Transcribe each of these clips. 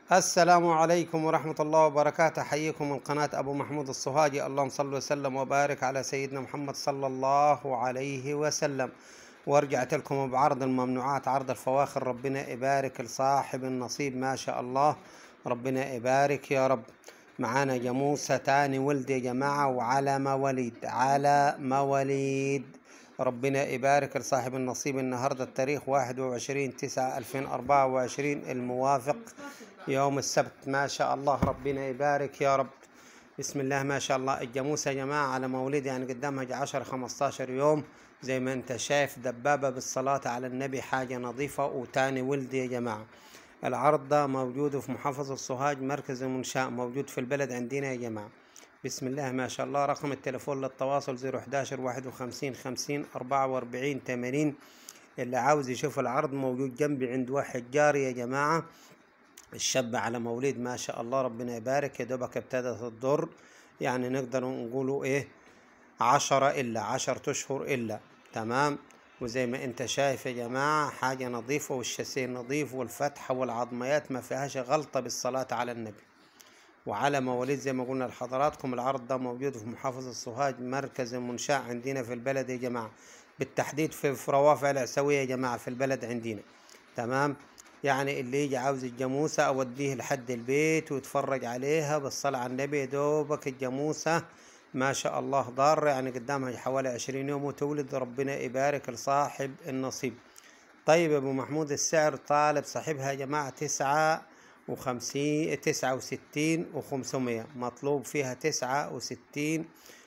السلام عليكم ورحمة الله وبركاته حييكم من قناة أبو محمود الصهاجي اللهم صل وسلم وبارك على سيدنا محمد صلى الله عليه وسلم ورجعت لكم بعرض الممنوعات عرض الفواخر ربنا يبارك لصاحب النصيب ما شاء الله ربنا يبارك يا رب معانا جاموسة تاني ولد يا جماعة وعلى مواليد على مواليد ربنا يبارك لصاحب النصيب النهاردة التاريخ واحد وعشرين تسعة ألفين أربعة وعشرين الموافق يوم السبت ما شاء الله ربنا يبارك يا رب بسم الله ما شاء الله الجاموسة يا جماعة على مولد يعني قدامها جي عشر خمستاشر يوم زي ما انت شايف دبابة بالصلاة على النبي حاجة نظيفة وتاني ولد يا جماعة العرض ده موجود في محافظة السوهاج مركز المنشاء موجود في البلد عندنا يا جماعة بسم الله ما شاء الله رقم التليفون للتواصل زيرو حداشر واحد وخمسين خمسين أربعة وأربعين تمانين اللي عاوز يشوف العرض موجود جنبي عند واحد جاري يا جماعة الشاب على مولد ما شاء الله ربنا يبارك يا دوبك ابتدت الضر يعني نقدر نقوله ايه عشرة إلا عشرة أشهر إلا تمام وزي ما انت شايف يا جماعة حاجة نظيفة والشاسيه نظيف والفتحة والعظميات ما فيهاش غلطة بالصلاة على النبي وعلى مواليد زي ما قلنا لحضراتكم العرض ده موجود في محافظة السوهاج مركز المنشاء عندنا في البلد يا جماعة بالتحديد في في روافع العسوية يا جماعة في البلد عندنا تمام يعني اللي يجي عاوز الجاموسة أوديه لحد البيت ويتفرج عليها بالصلاة على النبي يا دوبك الجاموسة ما شاء الله ضارة يعني قدامها حوالي عشرين يوم وتولد ربنا يبارك لصاحب النصيب طيب يا أبو محمود السعر طالب صاحبها يا جماعة تسعة وخمسين تسعة وستين وخمسمية مطلوب فيها تسعة وستين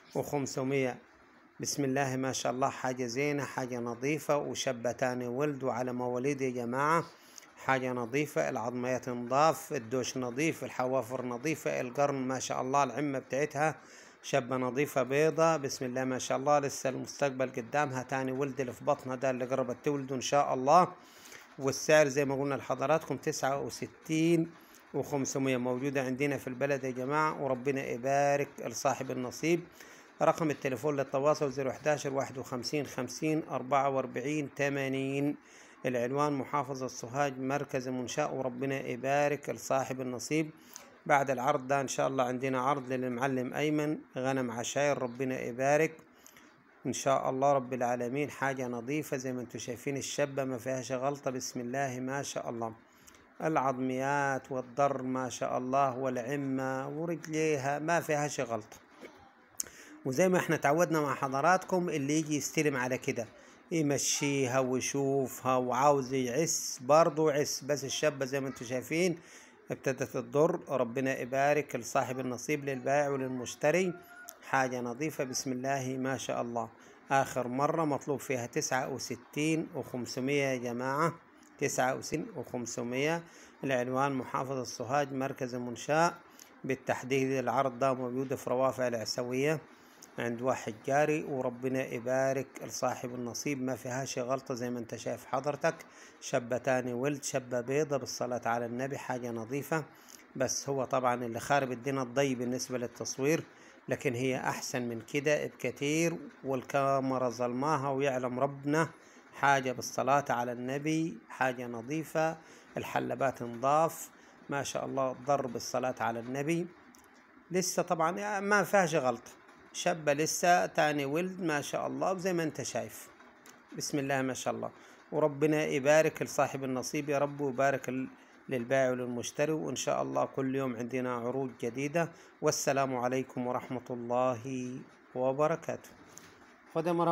وخمسمية بسم الله ما شاء الله حاجة زينة حاجة نظيفة وشابة تاني ولد وعلى مواليد يا جماعة حاجة نظيفة العظميات نضاف الدوش نظيف الحوافر نظيفة القرن ما شاء الله العمة بتاعتها شابة نظيفة بيضة بسم الله ما شاء الله لسه المستقبل قدامها تاني ولد اللي في بطنها ده اللي قربت تولده إن شاء الله والسعر زي ما قلنا لحضراتكم تسعة وستين وخمسمية موجودة عندنا في البلد يا جماعة وربنا يبارك لصاحب النصيب رقم التليفون للتواصل زيرو حداشر واحد وخمسين خمسين أربعة وأربعين تمانين العنوان محافظة السوهاج مركز المنشاء وربنا يبارك لصاحب النصيب بعد العرض ده إن شاء الله عندنا عرض للمعلم أيمن غنم عشاير ربنا يبارك إن شاء الله رب العالمين حاجة نظيفة زي ما انتم شايفين الشبة ما فيهاش غلطة بسم الله ما شاء الله العظميات والضر ما شاء الله والعمة ورجليها ما فيهاش غلطة وزي ما احنا تعودنا مع حضراتكم اللي يجي يستلم على كده يمشيها ويشوفها وعاوز يعس برضه عس بس الشابة زي ما انتم شايفين ابتدت تضر ربنا يبارك لصاحب النصيب للبائع وللمشتري حاجة نظيفة بسم الله ما شاء الله آخر مرة مطلوب فيها تسعة وستين وخمسمية يا جماعة تسعة وستين وخمسمية العنوان محافظة السوهاج مركز المنشاء بالتحديد العرض ده موجود في روافع العسوية عند واحد جاري وربنا يبارك لصاحب النصيب ما فيهاش غلطة زي ما انت شايف حضرتك شابة تاني ولد شابة بيضة بالصلاة على النبي حاجة نظيفة بس هو طبعا اللي خارب الدين الضي بالنسبة للتصوير لكن هي أحسن من كده بكتير والكاميرا ظلماها ويعلم ربنا حاجة بالصلاة على النبي حاجة نظيفة الحلبات نضاف ما شاء الله ضرب الصلاة على النبي لسه طبعا ما فيهاش غلطة شابة لسه تاني ولد ما شاء الله زي ما انت شايف بسم الله ما شاء الله وربنا يبارك لصاحب النصيب يا رب ويبارك للبائع وللمشتري وإن شاء الله كل يوم عندنا عروض جديدة والسلام عليكم ورحمة الله وبركاته